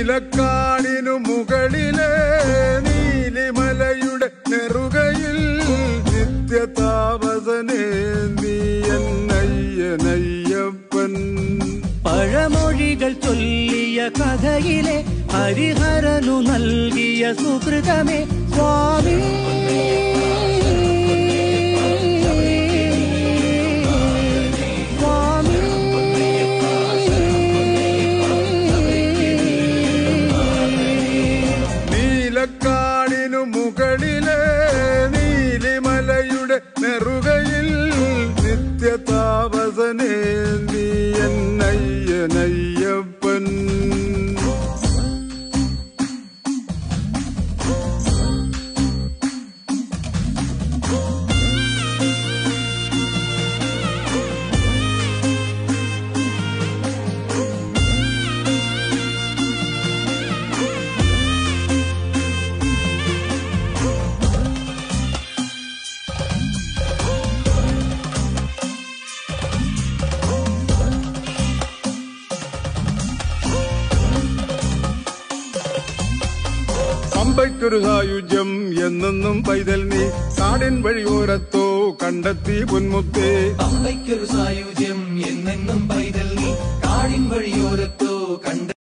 നീലക്കാടിനു മുകളിലെ നീലിമലയുടെ നെറുകയിൽ നിത്യതാപസനേ നീ എന്നയ്യനയ്യപ്പൻ പഴമൊഴികൾ ചൊല്ലിയ കഥയിലെ ഹരിഹരനു നൽകിയ സുഹൃതമേ സ്വാമി സ്വാമി നീലക്കാടിനു മുകളിലെ നീലിമലയുടെ നെറുകയിൽ നിത്യതാപസനേ നീ എന്നയ്യനയ്യപ്പൻ പമ്പയ്ക്കൊരു സായുജ്യം എന്നെന്നും പൈതൽ നീ കാടിൻ വഴിയോരത്തോ കണ്ടെത്തി പൊന്മുത്തേ പമ്പയ്ക്കൊരു സായുജ്യം എന്നെന്നും പൈതൽ നീ കാടിൻ വഴിയോരത്തോ കണ്ട